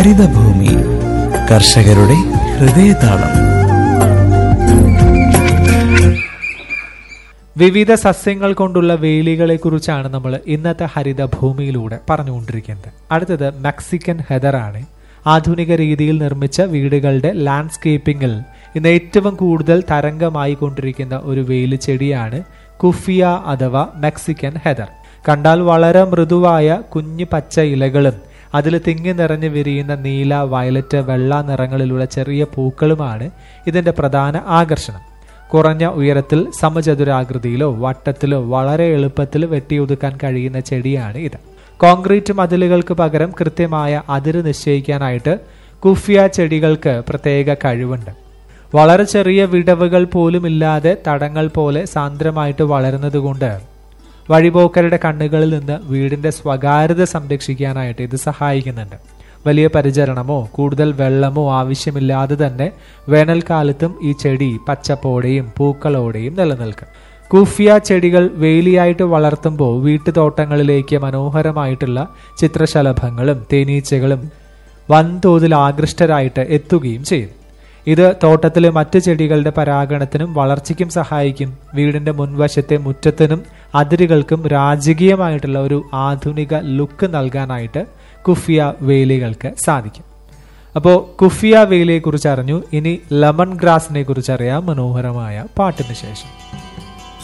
ഹരിതഭൂമി കർഷകരുടെ ഹൃദയതാളം വിവിധ സസ്യങ്ങൾ കൊണ്ടുള്ള വേലികളെ കുറിച്ചാണ് നമ്മൾ ഇന്നത്തെ ഹരിതഭൂമിയിലൂടെ പറഞ്ഞുകൊണ്ടിരിക്കുന്നത് അടുത്തത് മെക്സിക്കൻ ഹെദറാണ് ആധുനിക രീതിയിൽ നിർമ്മിച്ച വീടുകളുടെ ലാൻഡ്സ്കേപ്പിംഗിൽ ഇന്ന് ഏറ്റവും കൂടുതൽ തരംഗമായി കൊണ്ടിരിക്കുന്ന ഒരു വേലിച്ചെടിയാണ് കുഫിയ അഥവാ മെക്സിക്കൻ ഹെദർ കണ്ടാൽ വളരെ മൃദുവായ കുഞ്ഞു പച്ച ഇലകളും അതിൽ തിങ്ങി നിറഞ്ഞു വിരിയുന്ന നീല വയലറ്റ് വെള്ള നിറങ്ങളിലുള്ള ചെറിയ പൂക്കളുമാണ് ഇതിന്റെ പ്രധാന ആകർഷണം കുറഞ്ഞ ഉയരത്തിൽ സമചതുരാകൃതിയിലോ വട്ടത്തിലോ വളരെ എളുപ്പത്തിൽ വെട്ടിയൊതുക്കാൻ കഴിയുന്ന ചെടിയാണ് ഇത് കോൺക്രീറ്റ് മതിലുകൾക്ക് പകരം കൃത്യമായ അതിര് നിശ്ചയിക്കാനായിട്ട് കുഫിയ ചെടികൾക്ക് പ്രത്യേക കഴിവുണ്ട് വളരെ ചെറിയ വിടവുകൾ പോലുമില്ലാതെ തടങ്ങൾ പോലെ സാന്ദ്രമായിട്ട് വളരുന്നതുകൊണ്ട് വഴിപോക്കരുടെ കണ്ണുകളിൽ നിന്ന് വീടിന്റെ സ്വകാര്യത സംരക്ഷിക്കാനായിട്ട് ഇത് സഹായിക്കുന്നുണ്ട് വലിയ പരിചരണമോ കൂടുതൽ വെള്ളമോ ആവശ്യമില്ലാതെ തന്നെ വേനൽക്കാലത്തും ഈ ചെടി പച്ചപ്പോടെയും പൂക്കളോടെയും നിലനിൽക്കും കൂഫിയ ചെടികൾ വേലിയായിട്ട് വളർത്തുമ്പോൾ വീട്ടുതോട്ടങ്ങളിലേക്ക് മനോഹരമായിട്ടുള്ള ചിത്രശലഭങ്ങളും തേനീച്ചകളും വൻതോതിൽ ആകൃഷ്ടരായിട്ട് എത്തുകയും ചെയ്യും ഇത് തോട്ടത്തിലെ മറ്റ് ചെടികളുടെ പരാഗണത്തിനും വളർച്ചയ്ക്കും സഹായിക്കും വീടിന്റെ മുൻവശത്തെ മുറ്റത്തിനും അതിരുകൾക്കും രാജകീയമായിട്ടുള്ള ഒരു ആധുനിക ലുക്ക് നൽകാനായിട്ട് കുഫിയ വേലികൾക്ക് സാധിക്കും അപ്പോൾ കുഫിയ വേലിയെ കുറിച്ച് അറിഞ്ഞു ഇനി ലെമൺ ഗ്രാസിനെ കുറിച്ച് അറിയാം മനോഹരമായ പാട്ടിന് ശേഷം